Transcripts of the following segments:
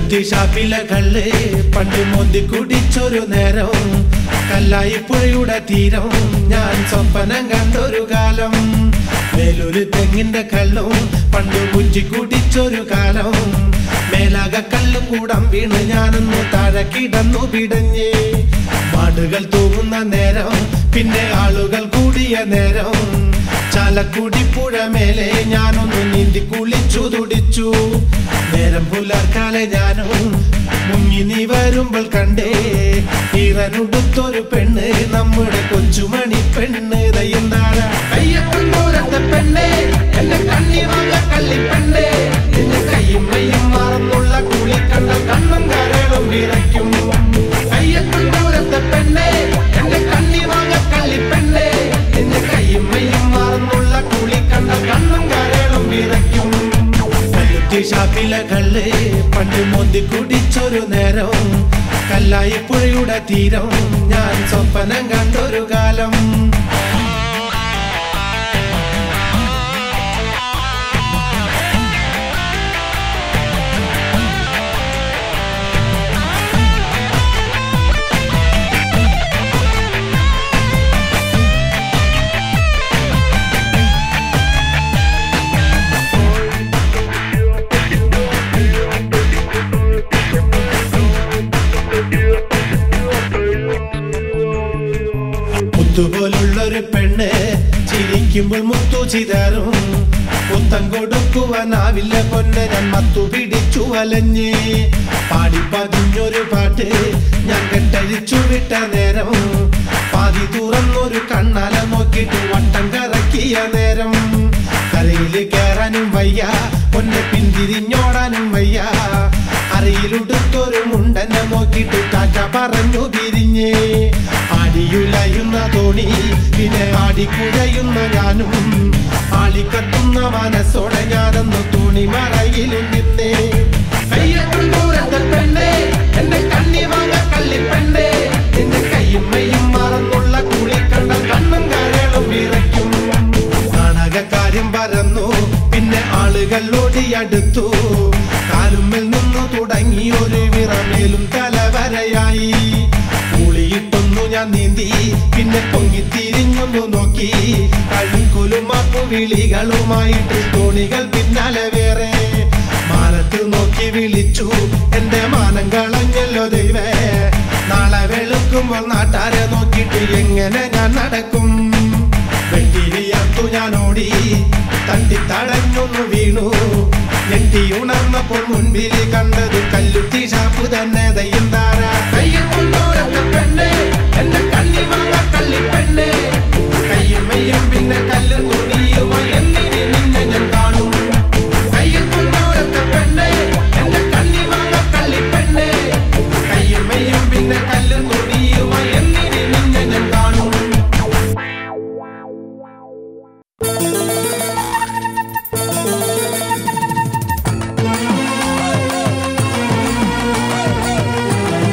കല്ലുത്തി ഷാപ്പിലെ കള്ള് പണ്ട് മോന്തി കുടിച്ചൊരു നേരം കല്ലായി പുഴയുടെ തീരം ഞാൻ സ്വപ്നം കണ്ടൊരു കാലം വേലൊരു തെങ്ങിന്റെ കള്ളും പണ്ട് കുഞ്ചി കുടിച്ചൊരു കാലം മേലാക കല്ലും കൂടം വീണ് ഞാനൊന്ന് താഴെ കിടന്നു പിടഞ്ഞ് മാടുകൾ തൂങ്ങുന്ന നേരം പിന്നെ ആളുകൾ കൂടിയ നേരം ചാലക്കുടി പുഴ മേലെ ഞാനൊന്ന് നീന്തി കുളിച്ചു തുടിച്ചു നേരം പുലർക്കാലെ ഞാനും മുങ്ങി നീ വരുമ്പോൾ കണ്ടേ ഈറനുടുത്തൊരു പെണ്ണ് നമ്മുടെ കൊച്ചുമണി പെണ്ണ് ദയ്യന്താഴ കയ്യത്തുണ്ടോരത്തെ പെണ്ണേ എന്റെ കണ്ണി വാങ്ങ കള്ളി പെണ്ണേ എന്റെ കയ്യും മയ്യും മറന്നുള്ള കുളി കണ്ട കണ്ണും കരളും വിറയ്ക്കും കയ്യത്തുണ്ടോരത്തെ പെണ്ണേ എന്റെ കണ്ണി വാങ്ങ കള്ളി പെണ്ണേ എന്റെ കയ്യും മയ്യും മറന്നുള്ള കുളി കണ്ട കണ്ണും കരളും വിറയ്ക്കും കല്ലുത്തി ഷാപ്പിലെ കള്ള് പണ്ട് മോന്തി കുടിച്ചൊരു നേരം കല്ലായി പുഴയുടെ തീരം ഞാൻ സ്വപ്നം കണ്ടൊരു കാലം മുത്തുപോലുള്ളൊരു പെണ്ണ് ചിരിക്കുമ്പോൾ മുത്തു ചിതറും പുത്തം കൊടുക്കുവാനാവില്ല പൊന്നെ ഞാൻ മത്തു പിടിച്ചു വലഞ്ഞ് പാടി പതിഞ്ഞൊരു പാട്ട് ഞാൻ കെട്ടഴിച്ചു വിട്ട നേരം പാതി തുറന്നൊരു കണ്ണാല നോക്കിയിട്ട് വട്ടം കറക്കിയ നേരം കരയില് കയറാനും വയ്യ പൊന്നെ പിന്തിരിഞ്ഞോടാനും വയ്യ അറിയിലുടുത്തൊരു മുണ്ടനെ നോക്കിയിട്ട് കാറ്റ പറഞ്ഞു പിരിഞ്ഞ് ആടിയുലയുന്ന തോണി പിന്നെ ആടിക്കുഴയുന്ന ഞാനും ആളിക്കത്തുന്ന മനസ്സോടെ ഞാനൊന്ന് തോണി മറയിലും നിന്നേ കയ്യത്തുണ്ടോരത്തെ പെണ്ണേ എന്റെ കണ്ണി വാങ്ങ കള്ളി പെണ്ണേ എന്റെ കയ്യും മയ്യും മറന്നുള്ള കുളി കണ്ട കണ്ണും കരളും വിറയ്ക്കും നാടകക്കാര്യം പരന്നു പിന്നെ ആളുകൾ ഓടിയടുത്തു കാലുമ്മൽ നിന്നു തുടങ്ങി ഒരു വിറമേലും തലവരയായി കൂളിയിട്ടൊന്നു ഞാൻ നീന്തി പിന്നെ പൊങ്ങി തിരിഞ്ഞൊന്നു നോക്കി കഴുക്കുലുമാക്കു വിളികളുമായിട്ട് തോണികൾ പിന്നാലെ വേറെ മാനത്ത് നോക്കി വിളിച്ചു എന്റെ മാനം കളഞ്ഞല്ലോ ദൈവേ നാളെ വെളുക്കുമ്പോൾ നാട്ടാരെ നോക്കിയിട്ട് എങ്ങനെ ഞാൻ നടക്കും വെട്ടിരിയർത്തു ഞാൻ ഓടി തട്ടി തടഞ്ഞൊന്നു വീണു ഞെട്ടി ഉണർന്നപ്പോൾ മുൻപിൽ കണ്ടത് കല്ലുത്തി ഷാപ്പ് തന്നെ ദയ്യന്താര കയ്യെത്തുന്നോരത്തെ പെണ്ണേ എന്റെ കണ്ണി വാങ്ങ കള്ളി പെണ്ണേ കയ്യും മെയ്യും പിന്നെ കല്ലും തുണിയുമായി എന്നിനി നിന്നെ ഞാൻ കാണും കയ്യെത്തുന്നോരത്തെ പെണ്ണേ എന്റെ കണ്ണി വാങ്ങ കള്ളി പെണ്ണേ കയ്യും മെയ്യും പിന്നെ കല്ലും തുണിയുമായി എന്നിനി നിന്നെ ഞാൻ കാണും ും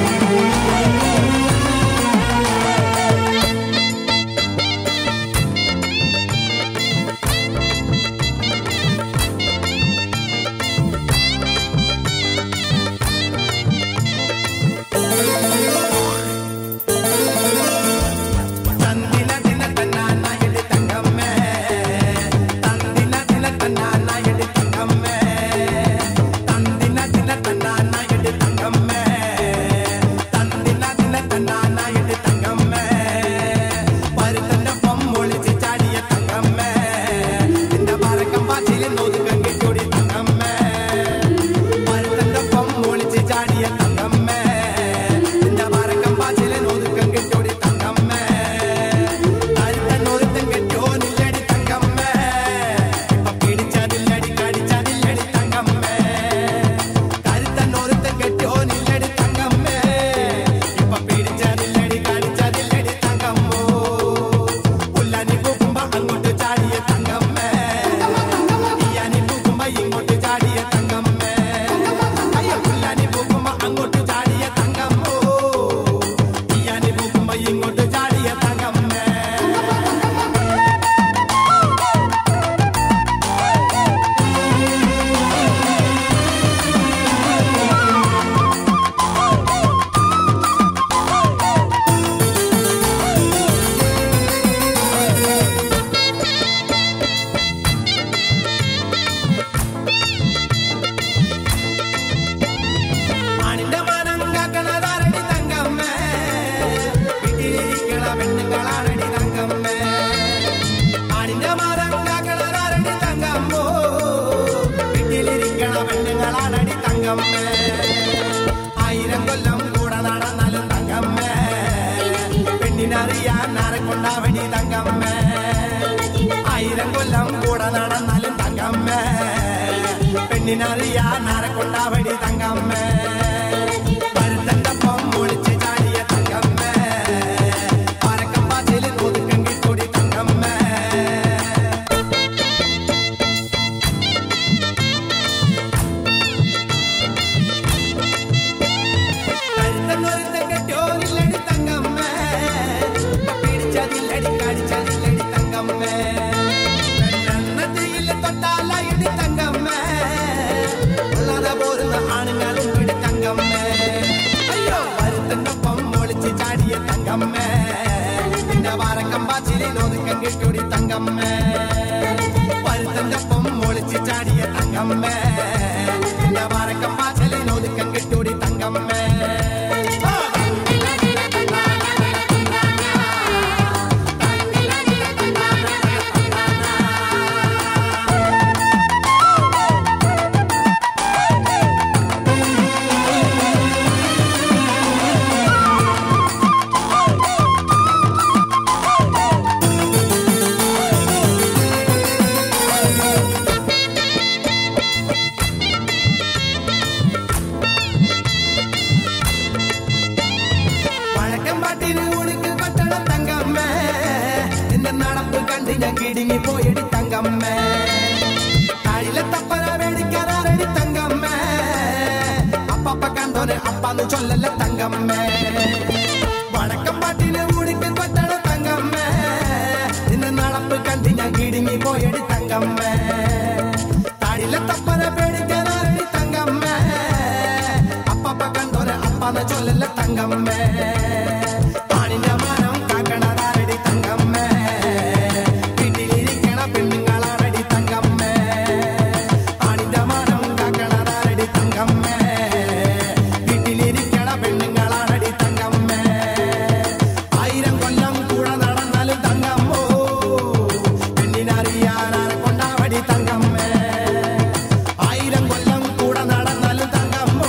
പെണ്ണുങ്ങളാണടി തങ്കമ്മേ ആണിന്റെ മരം കാക്കണതാരടി തങ്കമ്മോ വീട്ടിലിരിക്കണ പെണ്ണുങ്ങളാണടി തങ്കമ്മേ ആയിരം കൊല്ലം കൂടെ നടന്നാലും തങ്കമ്മേ പെണ്ണിനറിയാൻ ആരെ കൊണ്ടാവടി തങ്കമ്മേ ആയിരം കൊല്ലം കൂടെ നടന്നാലും തങ്കമ്മേ പെണ്ണിനറിയാൻ ആരെ കൊണ്ടാവടി തങ്കമ്മേ പരുത്തണ്ടപ്പം ഒളിച്ച് ചാടിയ തങ്കമ്മേ പരക്കം പാച്ചിൽ ഒതുക്കം കിട്ടൂടി തങ്കമ്മേ കരുത്തന്നൊരുത്തൻ കെട്ടിയോനില്ലടി തങ്കമ്മേ പിടിച്ചതില്ലടി കടിച്ചതില്ലടി തങ്കമ്മേ പെണ്ണെണ്ണത്തിയിൽ തൊട്ടാലടി തങ്കമ്മേ ഉള്ളതെ പോരുന്ന ആണുങ്ങളും പിടി തങ്കമ്മേ അയ്യോ വരുത്തന്നൊപ്പം ഒളിച്ച് ചാടിയ തങ്കമ്മേ പിന്നെ വാരക്കം പാച്ചിലിൽ ഒതുക്കം കിട്ടൂടി തങ്കമ്മേ വരുത്തന്റെ ഒപ്പം ഒളിച്ച് ചാടിയ തങ്കമ്മേ പിന്നെ വാരക്കം പാച്ചിലിൽ ഒതുക്കം കിട്ടൂടി തങ്കമ്മേ ആ! വഴക്കം പാട്ടിന് ഉടുക്ക് കൊട്ടണ തങ്കമ്മേ നിന്റെ നടപ്പ് കണ്ട് ഞാൻ കിടുങ്ങി പോയടി തങ്കമ്മേ താഴിലെ തപ്പന മേടിക്കാനാരടി തങ്കമ്മേ അപ്പപ്പ കണ്ടോനെ അപ്പാന്ന് ചൊല്ലല്ല തങ്കമ്മേ വഴക്കം പാട്ടിന് ഉടുക്ക് കൊട്ടണ തങ്കമ്മേ നിന്റെ നടപ്പ് കണ്ട് ഞാൻ കിടുങ്ങി പോയടി തങ്കമ്മേ താഴിലെ തപ്പന പേടിക്കാനാരടി തങ്കമ്മേ അപ്പപ്പ കണ്ടോനെ അപ്പാന്ന് ചൊല്ലല്ല തങ്കമ്മേ പാണിന്റെ മനം കാക്കണതാരടി തങ്കമ്മേ വീട്ടിലിരിക്കണ പെണ്ണുങ്ങളാരടി തങ്കമ്മേ പാണിന്റെ മനം കാക്കണതാരടി തങ്കമ്മേ വീട്ടിലിരിക്കണ പെണ്ണുങ്ങളാരടി തങ്കമ്മേ ആയിരം കൊല്ലം കൂടെ നടന്നാലും തങ്കമ്മോ പെണ്ണിനറിയാനാരെ കൊണ്ടാവടി തങ്കമ്മേ ആയിരം കൊല്ലം കൂടെ നടന്നാലും തങ്കമ്മോ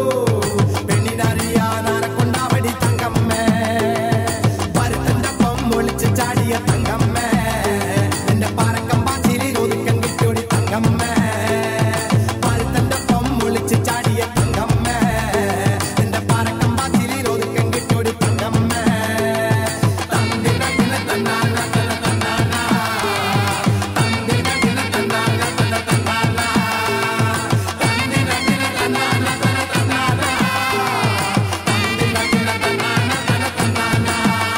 പെണ്ണിനറിയാനാരെ കൊണ്ടാവടി തങ്കമ്മേ പരുത്തന്റെ ഒപ്പം ഒളിച്ച് ചാടിയ തങ്കമ്മേ എന്റെ പാരക്കം പാച്ചിലിൽ ഒതുക്കം കിട്ടിയോടി തങ്കമ്മേ പരുത്തന്റെ ഒപ്പം ഒളിച്ച് ചാടിയ തങ്കമ്മേ എന്റെ പാരക്കം പാച്ചിലിൽ ഒതുക്കം കിട്ടിയോടി തങ്കമ്മേ തന്തിന തിന തന്നാന തന തന്നാന തന്തിന തിന തന്നാന തന തന്നാന തന്തിന തിന തന്നാന തന തന്നാന തന്തിന തിന തന്നാന തന തന്നാന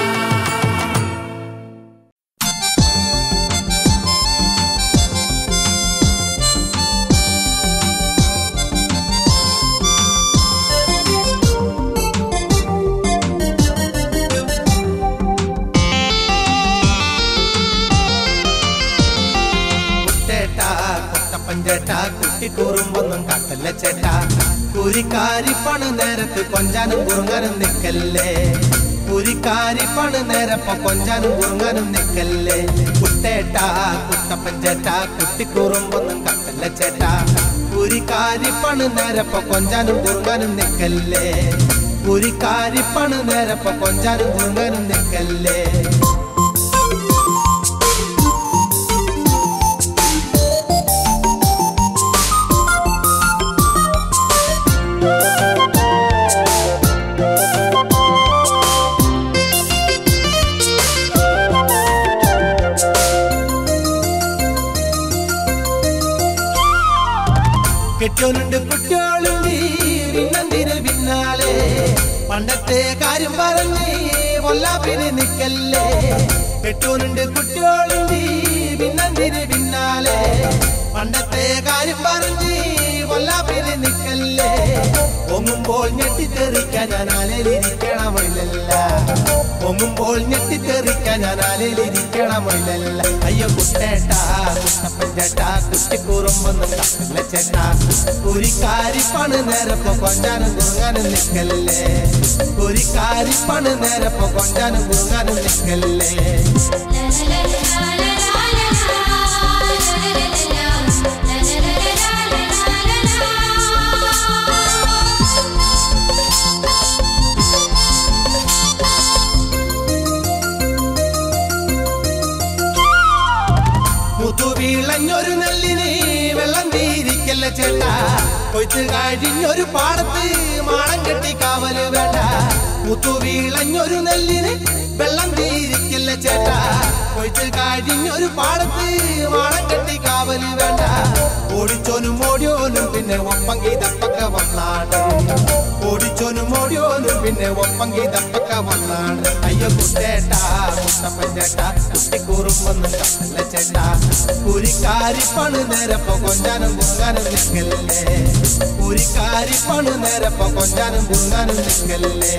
കുട്ടേട്ട കുട്ടപ്പഞ്ചേട്ട കുട്ടിക്കൂറുമ്പൊന്നും കാട്ടല്ല ചേട്ട കുരിക്കാരി പണ് നേരത്ത് കൊഞ്ചാനും കുറുങ്ങാനും നിക്കല്ലേ കുരിക്കാരി പണ് നേരപ്പ കൊഞ്ചാനും കുറുങ്ങാനും നിക്കല്ലേ കുട്ടേട്ട കുട്ടപ്പഞ്ചേട്ട കുട്ടിക്കൂറുമ്പൊന്നും കാട്ടല്ല ചേട്ട കുരിക്കാരി പണ് നേരപ്പ കൊഞ്ചാനും കുറുങ്ങാനും നിക്കല്ലേ കുരിക്കാരി പണ് നേരപ്പ കൊഞ്ചാനും കുറുങ്ങാനും നിക്കല്ലേ കെട്ടിയോനുണ്ട് കുട്ടിയോളുണ്ട് പിന്നെന്തിന് പിന്നാലെ പണ്ടത്തെ കാര്യം പറഞ്ഞ് പൊല്ലാപ്പിന് നിക്കല്ലേ കെട്ടിയോനുണ്ട് കുട്ടിയോളുണ്ട് പിന്നെന്തിന് പിന്നാലെ പണ്ടത്തെ കാര്യം പറഞ്ഞ് പൊല്ലാപ്പിന് നിക്കല്ലേ പൊങ്ങുമ്പോൾ ഞെട്ടിത്തെറിക്കാൻ ഞാൻ അലലിരിക്കണമില്ലല്ല പൊങ്ങുമ്പോൾ ഞെട്ടിത്തെറിക്കാൻ ഞാൻ ആലയിലിരിക്കണമില്ലല്ല അയ്യോ കുട്ടേട്ടാ കുട്ടപ്പൻ ചേട്ടാ കുട്ടിക്കൂറുമ്പൊന്നും കപ്പില്ല ചേട്ടാ കുരിക്കാരിപ്പണ് നേരപ്പോ കൊഞ്ചാനും കുറുങ്ങാനും നിൽക്കല്ലേ കുരിക്കാരിപ്പണ് നേരപ്പോ കൊഞ്ചാനും കുറുങ്ങാനും നിൽക്കല്ലേ മുതുവീളഞ്ഞൊരു നെല്ലിന് വെള്ളം തീരിക്കല്ല ചേട്ടാ കൊയ്ത്ത് കഴിഞ്ഞൊരു പാടത്ത് മാളം കെട്ടി കാവല് വേണ്ട മുതുവീളഞ്ഞൊരു നെല്ലിന് വെള്ളം തീരിക്കല്ല ചേട്ടാ കൊയ്ത്ത് കഴിഞ്ഞൊരു പാടത്ത് മാളം കെട്ടി കാവല് വേണ്ട ഓടിച്ചോനും ഓടിയോനും പിന്നെ ഒപ്പം ഗീതപ്പൊക്കെ വന്നാണ് ഓടിച്ചോനും ഓടിയോനും പിന്നെ ഒപ്പം ഗീതപ്പൊക്കെ വന്നാണ് അയ്യോ കുട്ടേട്ടാ മുത്തപ്പൻ ചേട്ടാ കുട്ടിക്കൂറുമ്പൊന്നും കപ്പല്ല ചേട്ടാ കുരിക്കാരിപ്പണ് നേരപ്പോ കൊഞ്ചാനും കുറുങ്ങാനും നിൽക്കല്ലേ കുരിക്കാരിപ്പണ് നേരപ്പോ കൊഞ്ചാനും കുറുങ്ങാനും നിൽക്കല്ലേ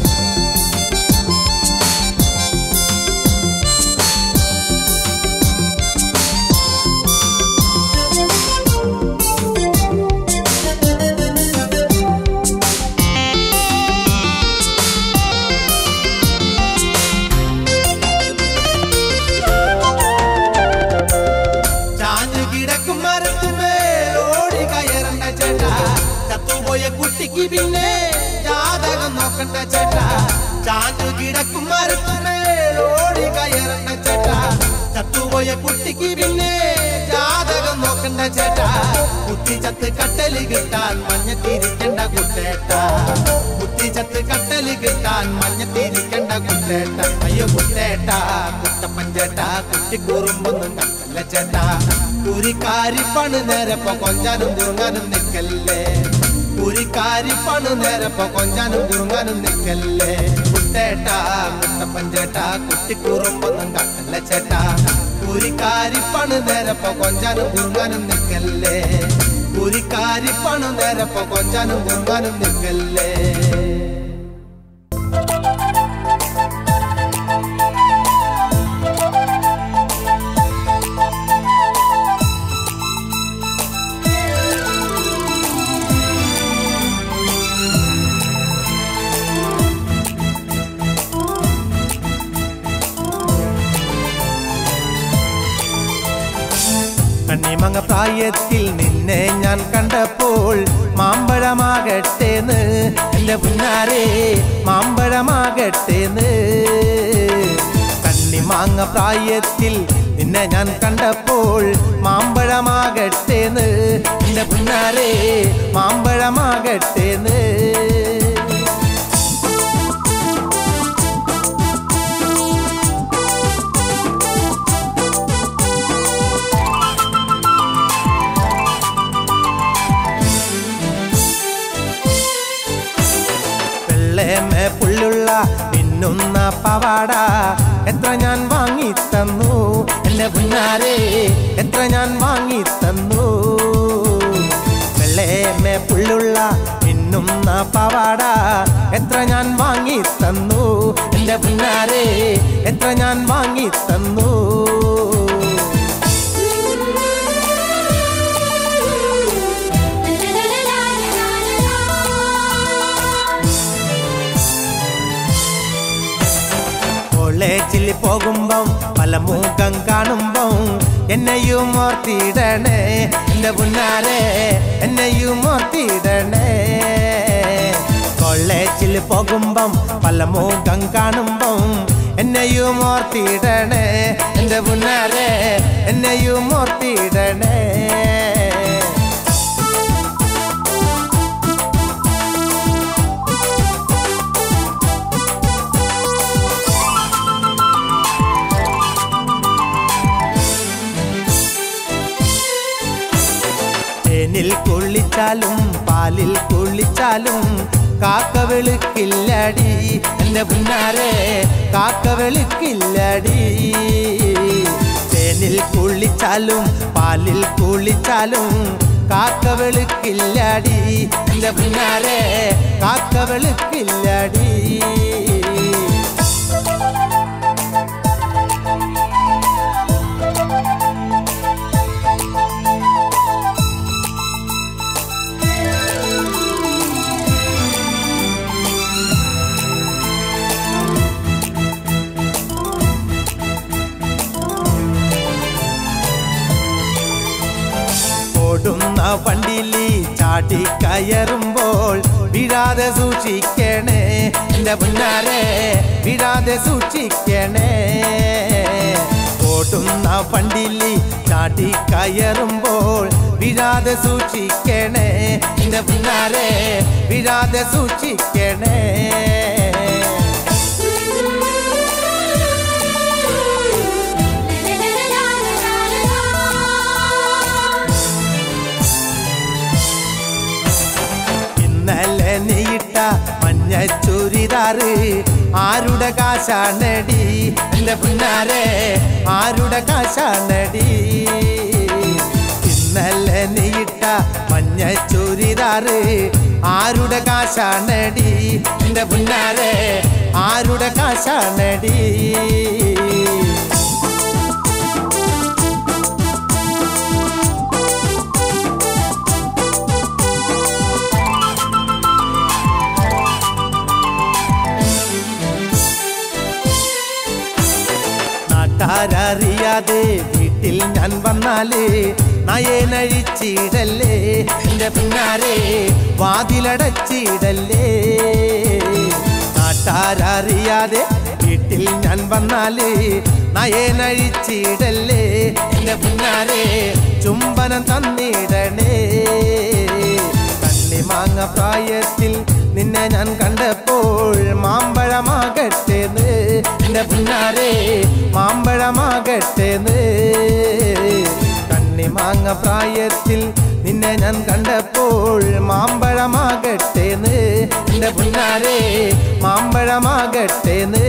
ചാഞ്ഞു കിടക്കും മരത്തുമേൽ ഓടി കയറണ്ട ചേട്ടാ ചത്തുപോയ കുട്ടിക്ക് പിന്നെ ജാതകം നോക്കണ്ട ചേട്ടാ ചാഞ്ഞു കിടക്കും മരത്തുമേൽ ഓടി കയറണ്ട ചേട്ടാ ചത്തുപോയ കുട്ടിക്ക് പിന്നെ ജാതകം നോക്കണ്ട ചേട്ടാ കുത്തി ചത്ത് കട്ടല് കിട്ടാൻ മഞ്ഞ തിരിക്കണ്ട കുട്ടേട്ടാ കുത്തി ചത്ത് കട്ടല് കിട്ടാൻ മഞ്ഞ തിരിക്കണ്ട കുട്ടേട്ട അയ്യോ കുട്ടേട്ടാ കുട്ടപ്പൻ ചേട്ടാ കുട്ടിക്കൂറുമ്പൊന്നും കണ്ടല്ല ചേട്ടാ കുരിക്കാരിപ്പണ് നേരപ്പോ കൊഞ്ചാനും കുറുങ്ങാനും നിൽക്കല്ലേ കുരിക്കാരിപ്പണ് നേരപ്പോ കൊഞ്ചാനും കുറുങ്ങാനും നിൽക്കല്ലേ കുട്ടേട്ടാ കുട്ടപ്പൻ ചേട്ടാ കുട്ടിക്കൂറുമ്പൊന്നും കണ്ടല്ല ചേട്ടാ കുരിക്കാരിപ്പണ് നേരപ്പോ കൊഞ്ചാനും കുറുങ്ങാനും നിൽക്കല്ലേ കുരിക്കാരിപ്പണ് നേരപ്പോ കൊഞ്ചാനും കുറുങ്ങാനും നിൽക്കല്ലേ കണ്ണിമങ്ങ പ്രായത്തിൽ നിന്നെ ഞാൻ കണ്ടപ്പോൾ മാമ്പഴമാകട്ടേന്ന് എന്റെ പുന്നാരെ മാമ്പഴമാകട്ടേന്ന് കണ്ണിമാങ്ങ പ്രായത്തിൽ നിന്നെ ഞാൻ കണ്ടപ്പോൾ മാമ്പഴമാകട്ടേന്ന് എന്റെ പുന്നാരെ മാമ്പഴമാകട്ടേന്ന് വെള്ളേമേ പുള്ളുള്ള മിന്നുന്ന പവാട എത്ര ഞാൻ വാങ്ങി തന്നു എന്റെ പുന്നാരെ എത്ര ഞാൻ വാങ്ങി തന്നു വെള്ളേമേ പുള്ളുള്ള മിന്നുന്ന പവാട എത്ര ഞാൻ വാങ്ങി തന്നു എന്റെ പുന്നാരെ എത്ര ഞാൻ വാങ്ങി തന്നു കോളേജിൽ പോകുമ്പം പല മുഖം കാണുമ്പം എന്നെയും ഓർത്തിടണേ എന്റെ പുന്നാരെ എന്നെയും ഓർത്തിടണേ കോളേജിൽ പോകുമ്പം പല മുഖം കാണുമ്പം എന്നെയും ഓർത്തിടണേ എന്റെ പുന്നാരെ എന്നെയും ഓർത്തിടണേ തേനിൽ കുളിച്ചാലും പാലിൽ കുളിച്ചാലും കാക്ക വെളുക്കില്ലടി എന്റെ പുന്നാരെ കാക്ക വെളുക്കില്ലടി തേനിൽ കുളിച്ചാലും പാലിൽ കുളിച്ചാലും കാക്ക വെളുക്കില്ലടി എന്റെ പുന്നാരെ കാക്ക വെളുക്കില്ലടി വണ്ടിയിൽ ചാടി കയറുമ്പോൾ വീഴാതെ സൂക്ഷിക്കണേ എന്റെ മുന്നാരെ വീഴാതെ സൂക്ഷിക്കണേ ഓടുന്ന വണ്ടിയിൽ ചാടി കയറുമ്പോൾ വീഴാതെ സൂക്ഷിക്കണേ എന്റെ മുന്നാരെ വീഴാതെ സൂക്ഷിക്കണേ ഇന്നലെ നീയിട്ട മഞ്ഞ ചുരിദാറ് ആരുടെ കാശാണടി എന്റെ പുന്നാരെ ആരുടെ കാശാണടി ഇന്നലെ നീയിട്ട മഞ്ഞ ചുരിദാറ് ആരുടെ കാശാണടി എന്റെ പുന്നാരെ ആരുടെ കാശാണടി നാട്ടാരറിയാതെ വീട്ടിൽ ഞാൻ വന്നാല് നയനഴിച്ചിടല്ലേ എന്റെ പിന്നാരെ വാതിലടച്ചിടല്ലേ നാട്ടാരറിയാതെ വീട്ടിൽ ഞാൻ വന്നാല് നയനഴിച്ചിടല്ലേ എന്റെ പിന്നാരെ ചുംബനം തന്നിടണേ കണ്ണിമാങ്ങ പ്രായത്തിൽ നിന്നെ ഞാൻ കണ്ടപ്പോൾ മാമ്പഴമാകട്ടേന്ന് എന്റെ പുന്നാരെ മാമ്പഴമാകട്ടേന്ന് കണ്ണിമാങ്ങ പ്രായത്തിൽ നിന്നെ ഞാൻ കണ്ടപ്പോൾ മാമ്പഴമാകട്ടേന്ന് എന്റെ പുന്നാരെ മാമ്പഴമാകട്ടേന്ന്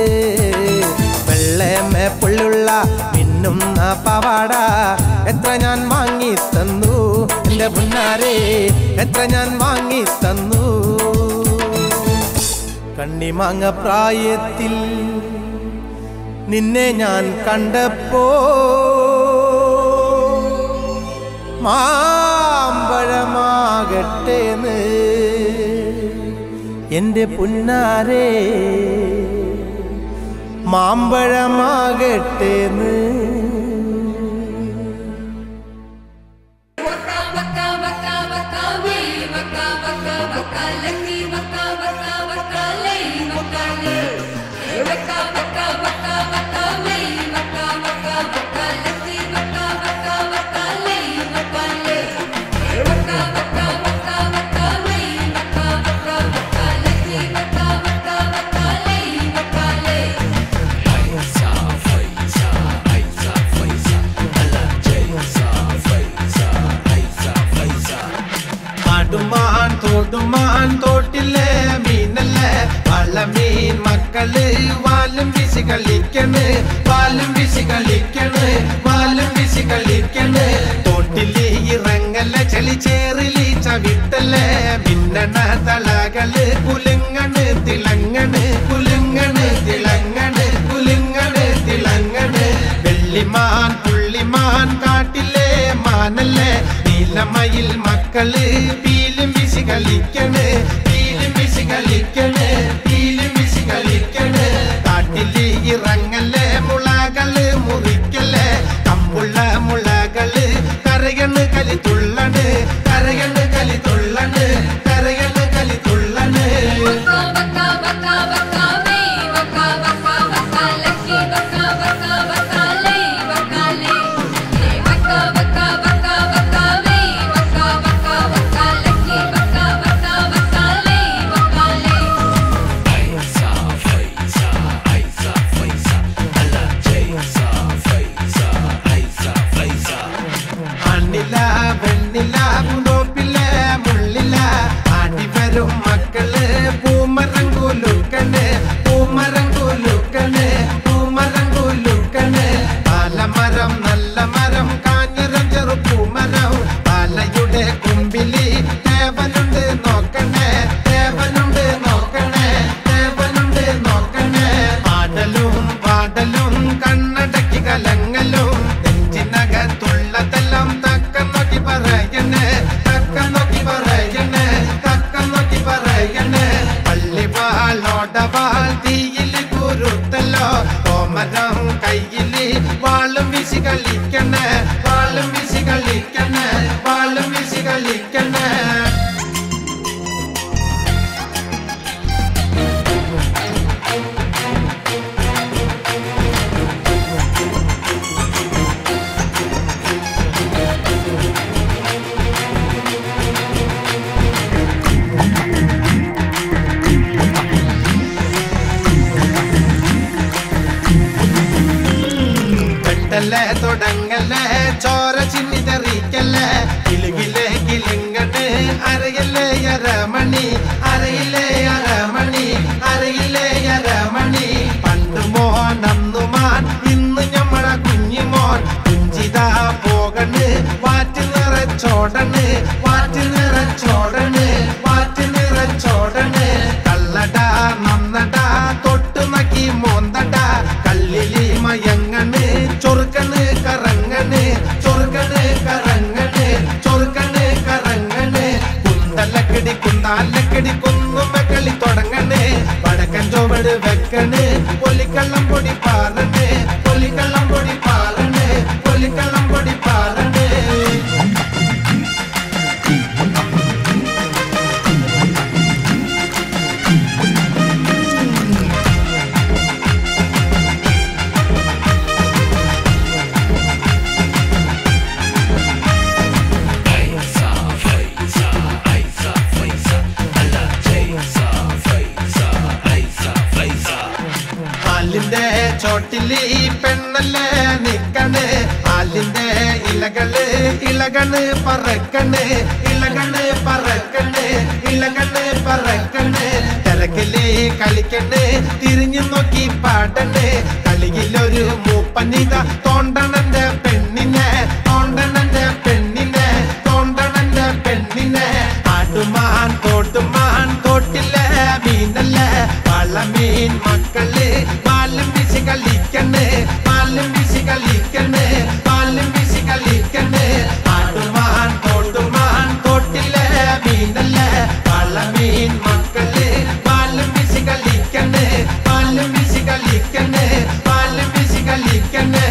വെള്ളമേ പുള്ളുള്ള മിന്നുന്ന പവാട എത്ര ഞാൻ വാങ്ങി തന്നു എന്റെ പുന്നാരെ എത്ര ഞാൻ വാങ്ങി തന്നു കണ്ണിമാങ്ങ പ്രായത്തിൽ നിന്നെ ഞാൻ കണ്ടപ്പോ മാമ്പഴമാകട്ടേന്ന് എന്റെ പുന്നാരേ മാമ്പഴമാകട്ടേന്ന് ആടുമാൻ തോടുമാൻ തോട്ടിലെ മീനല്ലേ വള്ളമീൻ മക്കള് വാലും വീശി കളിക്കണ് വാലും വീശി കളിക്കണ് വാലും വീശി കളിക്കണ് തോട്ടില് ഇറങ്ങല ചളി ചേറിലി ചവിട്ടല്ലേ മിന്നണ തളകള് കുലുങ്ങണ് തിളങ്ങണ് കുലുങ്ങണ് തിളങ്ങണ് കുലുങ്ങണ് തിളങ്ങണ് വെള്ളിമാൻ പുള്ളിമാൻ കാട്ടിലെ മാനല്ലേ നീലമയിൽ മക്കള് പീലും വിശി കളിക്കണ് പീലും വിശി കളിക്കണ് പീലും വിശി കളിക്കണ് കാട്ടില് ഇറങ്ങല്ലേ മുളകള് മുറിക്കല്ലേ കമ്പുള്ള മുളകള് കരയണ് കലി തുള്ളണ് കരയണ് കലി തുള്ളണ് കരയണ് കലി തുള്ളണ് മണ്ണില വെണ്ണില പൂന്തോപ്പിലെ മുള്ളില ആടി വരും മക്കള് പൂമരങ്കുലുക്കണ് പൂമരങ്കുലുക്കണ് പൂമരങ്കുലുക്കണ് പാലമരം നല്ല മരം കാഞ്ഞിരം ചെറു പൂമരം പാലയുടെ കുമ്പിലി ദേവനുണ്ട് നോക്കണേ ദേവനുണ്ട് നോക്കണേ ദേവനുണ്ട് നോക്കണേ ആടലും പാടലും കണ്ണടക്കി കലങ്ങലും നെഞ്ചിനകത്തുള്ളതെല്ലാം തക്ക നോക്കി പറയണേ തക്ക നോക്കി പറയണേ തക്ക നോക്കി പറയണേ പള്ളിവാളോടവാൾ തീയിൽ കുരുത്തല്ലോ ഓമരം കയ്യില് വാളും വീശി കളിക്കണേ വാളും വീശി കളിക്കണേ വാളും വീശി മെല്ലെ തുടങ്ങല്ലേ ചോര ചിന്നി തെറിക്കല്ലേ കിലുകിലെ കിലുങ്ങണ് അരയില്ലേ അരമണി അരയില്ലേ അരമണി അരയില്ലേ അരമണി പണ്ട് മോൻ അന്നു മാൻ ഇന്ന് ഞമ്മളെ കുഞ്ഞിമോൻ കുഞ്ചിതാ പോകണ് വാറ്റ് നിറച്ചോടണ് വാറ്റ് നിറച്ചോടണ് വാറ്റ് നിറച്ചോടണ് കള്ളടാ നന്നടാ തൊട്ട് നക്കി മോന്തടാ കല്ലിലി മയങ്ങണ് ചൊറുക്കണ് കറങ്ങണ് ചൊറുക്കണ് കറങ്ങണ് ചൊറുക്കണ് കറങ്ങണ് കുന്തലക്കടി കുന്താലക്കടി കുന്നുമ്മ കളി തുടങ്ങണ് വടക്കൻ ചുവട് വെക്കണ് പൊലിക്കള്ളം പൊടി പാറണ് പൊലിക്കള്ളം പൊടി പാറണ് പൊലിക്കള്ളം പൊടി പാറണ് ആലിന്റെ ചോട്ടില് ഈ പെണ്ണല്ലേ നിക്കണ് ആലിന്റെ ഇലകള് ഇലകണ് പറക്കണ് ഇലകണ് പറക്കണ് ഇലകണ് പറക്കണ് തിരക്കില് കളിക്കണ് തിരിഞ്ഞു നോക്കി പാടണ് കളിയിലൊരു മൂപ്പനിത തോണ്ടണന്റെ പെണ്ണിനെ തോണ്ടണന്റെ പെണ്ണിനെ തോണ്ടണന്റെ പെണ്ണിനെ ആടുമാൻ തോട്ടുമാൻ തോട്ടിലെ മീനല്ലേ വളമീൻ മക്കള് പാലും വീശി കളിക്കണ് പാലും വീശി കളിക്കണ് പാലും വീശി കളിക്കണ് ആടുമാൻ തോട്ടുമാൻ തോട്ടിലെ മീനല്ലേ വളമീൻ മക്കള് പാലും വീശി കളിക്കണ് പാലും വീശി കളിക്കണ് പാലും വീശി കളിക്കണ്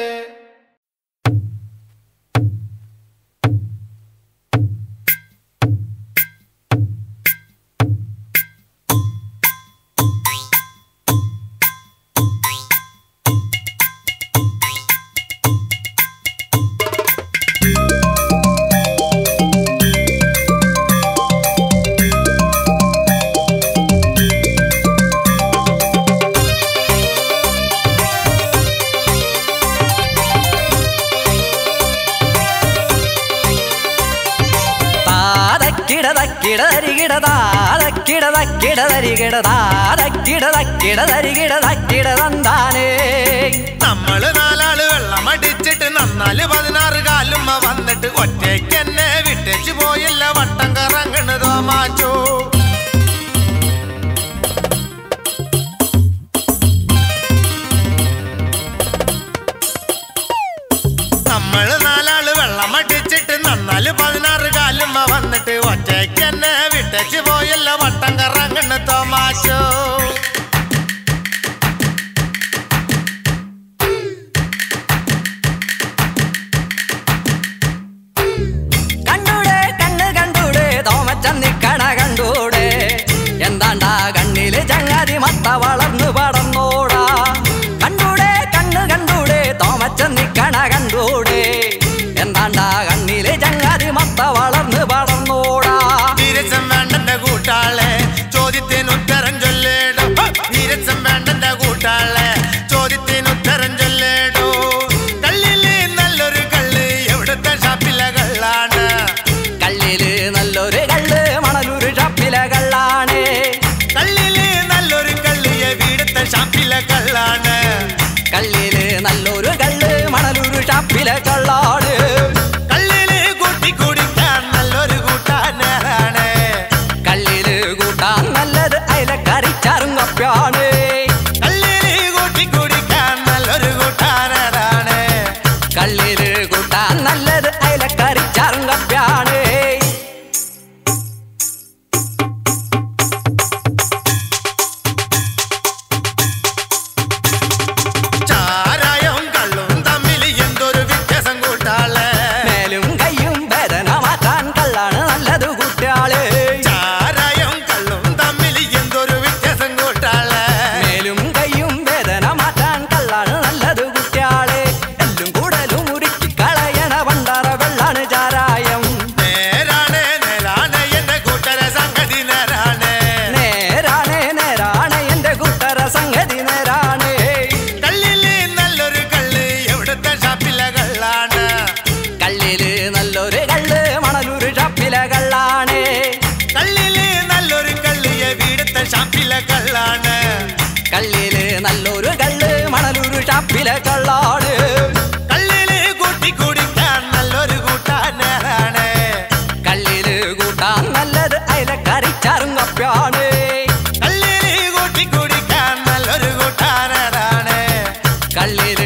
താരക്കിടതക്കിടതരികിടതാരക്കിടതക്കിടതരികിടതാരക്കിടതന്താനേ നമ്മള് നാലാള് വെള്ളം അടിച്ചിട്ട് നന്നാല് പതിനാറ് കാലുമ്മ വന്നിട്ട് ഒറ്റയ്ക്ക് എന്നെ വിട്ടേച്ച് പോയില്ല വട്ടം കറങ്ങണതോ മാച്ചോ നമ്മള് നാലാള് വെള്ളം അടിച്ചിട്ട് നന്നാല് പതിനാറ് കാലുമ്മ വന്നിട്ട് ഒറ്റയ്ക്ക് എന്നെ വിട്ടേച്ച് പോയില്ല വട്ടം കറങ്ങണ തോമാശോ കണ്ടൂടെ കണ്ണ് കണ്ടൂടെ തോമച്ചന്നിക്കണ കണ്ടൂടെ എന്താണ്ടാ കണ്ണില് ചങ്ങാതി മത്ത വളർന്നു പടന്നോടാ കണ്ടൂടെ കണ്ണ് കണ്ടൂടെ തോമച്ചന്നിക്കണ കണ്ടൂടെ എന്താണ്ടാ കണ്ണില് ചങ്ങാതി മത്ത വളർന്നു പടന്നോടാ തിരിച്ചും വേണ്ടെന്റെ കൂട്ടാളെ ചോദ്യത്തിന് ഉത്തരം ചൊല്ലേട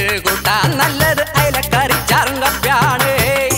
കൂട്ടാൻ നല്ലത് അയലക്കറിച്ചാറും കപ്പ്യാണ്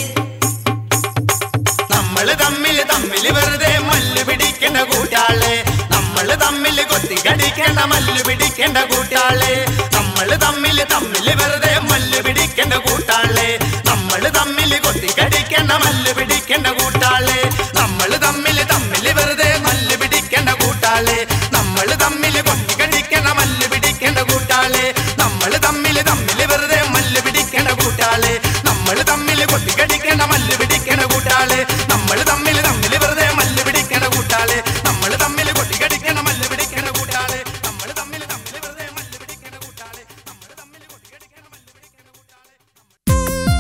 നമ്മള് തമ്മില് തമ്മില് വെറുതെ മല്ല് പിടിക്കേണ്ട കൂട്ടാളെ നമ്മള് തമ്മില് കൊത്തി കടിക്കേണ്ട മല്ല് പിടിക്കേണ്ട കൂട്ടാളെ നമ്മള് തമ്മില് തമ്മില് വെറുതെ മല്ല് പിടിക്കേണ്ട കൂട്ടാളെ നമ്മള് തമ്മില് കൊത്തി കടിക്കേണ്ട മല്ല് പിടിക്കേണ്ട കൂട്ടാളെ നമ്മള് തമ്മില് തമ്മില് വെറുതെ മല്ല് പിടിക്കേണ്ട കൂട്ടാളെ നമ്മള് തമ്മില് കൊത്തി കടിക്കേണ്ട മല്ല് പിടിക്കേണ്ട കൂട്ടാളെ നമ്മള് തമ്മില് തമ്മില് വെറുതെ മല്ല് പിടിക്കേണ്ട കൂട്ടാളെ നമ്മള് തമ്മില് കൊത്തി കടിക്കേണ്ട മല്ല് പിടിക്കേണ്ട കൂട്ടാളെ നമ്മള് തമ്മില് തമ്മില് വെറുതെ മല്ല് പിടിക്കേണ്ട കൂട്ടാളെ നമ്മള് തമ്മില് കൊത്തി കടിക്കേണ്ട മല്ല് പിടിക്കേണ്ട കൂട്ടാളെ നമ്മള് തമ്മില് തമ്മില് വെറുതെ മല്ല് പിടിക്കേണ്ട കൂട്ടാളെ നമ്മള് തമ്മില് കൊത്തി കടിക്കേണ്ട മല്ല് പിടിക്കേണ്ട കൂട്ടാളെ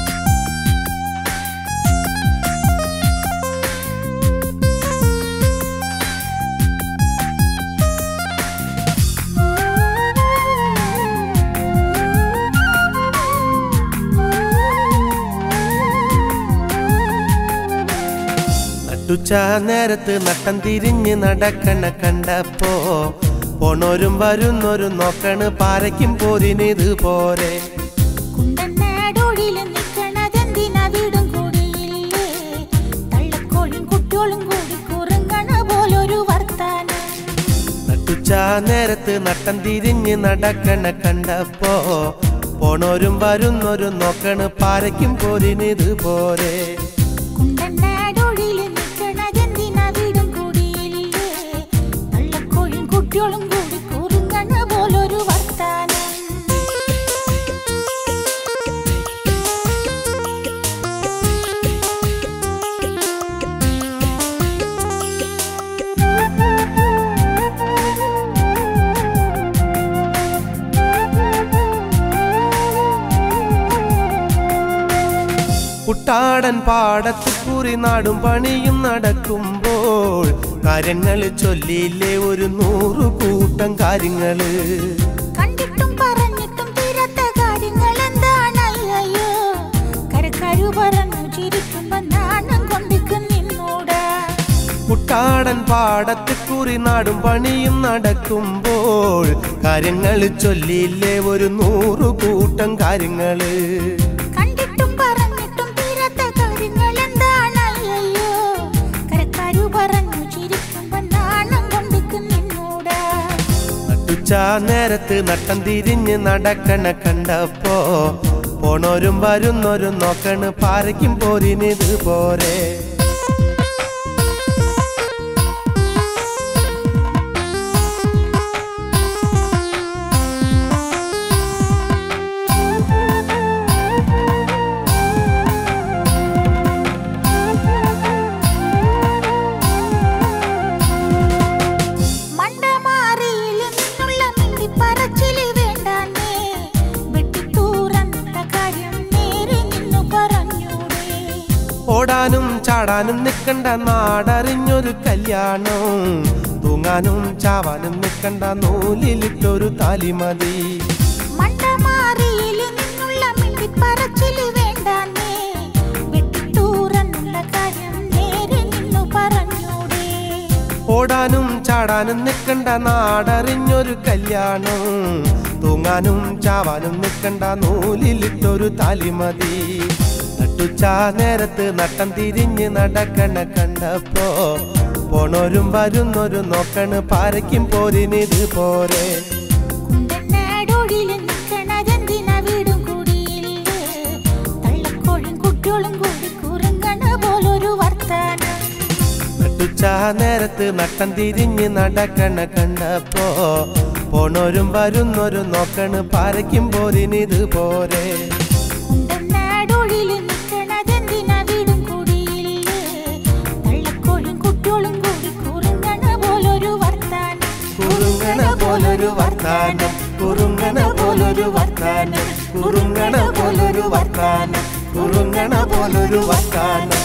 നട്ടുച്ച നേരത്ത് നട്ടം തിരിഞ്ഞ് നടക്കണ കണ്ടപ്പോ പോണോരും വരുന്നോരും നോക്കണ് പാരയ്ക്കും പോരിനിത് പോരെ കുണ്ടനാടോടില് നിക്കണതെന്തിനാ വീടും കൂടിയില്ലേ തള്ളക്കോഴും കുട്ടിയോളും കൂടി കുറുങ്ങണ പോലൊരു വർത്താനം നട്ടുച്ച നേരത്ത് നട്ടം തിരിഞ്ഞ് നടക്കണ കണ്ടപ്പോ പോണോരും വരുന്നോരും നോക്കണ് പാരയ്ക്കും പോരിനിത് പോരെ കുണ്ടനാടോടില് നിക്കണതെന്തിനാ വീടും കൂടിയില്ലേ തള്ളക്കോഴും കുട്ടിയോളും കൂടി കുറുങ്ങണ പോലൊരു വർത്താനം കുട്ടാടൻ പാടത്ത് കുറി നാടും പണിയും നടക്കുമ്പോൾ കാര്യങ്ങൾ ചൊല്ലിയില്ലേ ഒരു നൂറു കൂട്ടം കാര്യങ്ങള് കണ്ടിട്ടും പറഞ്ഞിട്ടും തീരാത്ത കാര്യങ്ങൾ എന്താണ് അയ്യോ കരക്കാരു പറഞ്ഞു ചിരിക്കുമ്പോ നാണം കൊണ്ടിക്ക് നിന്നൂടാ കുട്ടാടൻ പാടത്ത് കുറി നാടും പണിയും നടക്കുമ്പോൾ കാര്യങ്ങൾ ചൊല്ലിയില്ലേ ഒരു നൂറു കൂട്ടം കാര്യങ്ങള് കണ്ടിട്ടും പറഞ്ഞിട്ടും തീരാത്ത കാര്യങ്ങൾ എന്താണ് അയ്യോ കരക്കാരു പറഞ്ഞു ചിരിക്കുമ്പോ നാണം കൊണ്ടിക്ക് നിന്നൂടാ നട്ടുച്ച നേരത്ത് നട്ടം തിരിഞ്ഞ് നടക്കണ കണ്ടപ്പോ പോണോരും വരുന്നോരും നോക്കണ് പാരയ്ക്കും പോരിനിത് പോരെ മണ്ടമാറിയിൽ നിന്നുള്ള മിണ്ടിപ്പറച്ചില് വേണ്ടാന്നേ വെട്ടിത്തൂറന്നിട്ട കാര്യം നേരെ നിന്നു പറഞ്ഞൂടേ ഓടാനും ചാടാനും നിക്കണ്ട നാടറിഞ്ഞൊരു കല്യാണം തൂങ്ങാനും ചാവാനും നിക്കണ്ട നൂലിലിട്ടൊരു താലിമതി മണ്ടമാറിയിൽ നിന്നുള്ള മിണ്ടിപ്പറച്ചില് വേണ്ടാന്നേ വെട്ടിത്തൂറന്നുള്ള കാര്യം നേരെ നിന്നു പറഞ്ഞൂടേ ഓടാനും ചാടാനും നിക്കണ്ട നാടറിഞ്ഞൊരു കല്യാണം തൂങ്ങാനും ചാവാനും നിക്കണ്ട നൂലിലിട്ടൊരു താലിമതി നട്ടുച്ച നേരത്ത് നട്ടം തിരിഞ്ഞ് നടക്കണ കണ്ടപ്പോ പോണോരും വരുന്നോരും നോക്കണ് പാരയ്ക്കും പോരിനിത് പോരെ കുണ്ടനാടോടില് നിക്കണതെന്തിനാ വീടും കൂടിയില്ലേ തള്ളക്കോഴും കുട്ടിയോളും കൂടി കുറുങ്ങണ പോലൊരു വർത്താനം നട്ടുച്ച നേരത്ത് നട്ടം തിരിഞ്ഞ് നടക്കണ കണ്ടപ്പോ പോണോരും വരുന്നോരും നോക്കണ് പാരയ്ക്കും പോരിനിത് പോരെ കുണ്ടനാടോടില് നിക്കണതെന്തിനാ വീടും കൂടിയില്ലേ തള്ളക്കോഴും കുട്ടിയോളും കൂടി കുറുങ്ങണ പോലൊരു വർത്താനം കുറുങ്ങണ പോലൊരു വർത്താനം കുറുങ്ങണ പോലൊരു വർത്താനം കുറുങ്ങണ പോലൊരു വർത്താനം കുറുങ്ങണ പോലൊരു വർത്താനം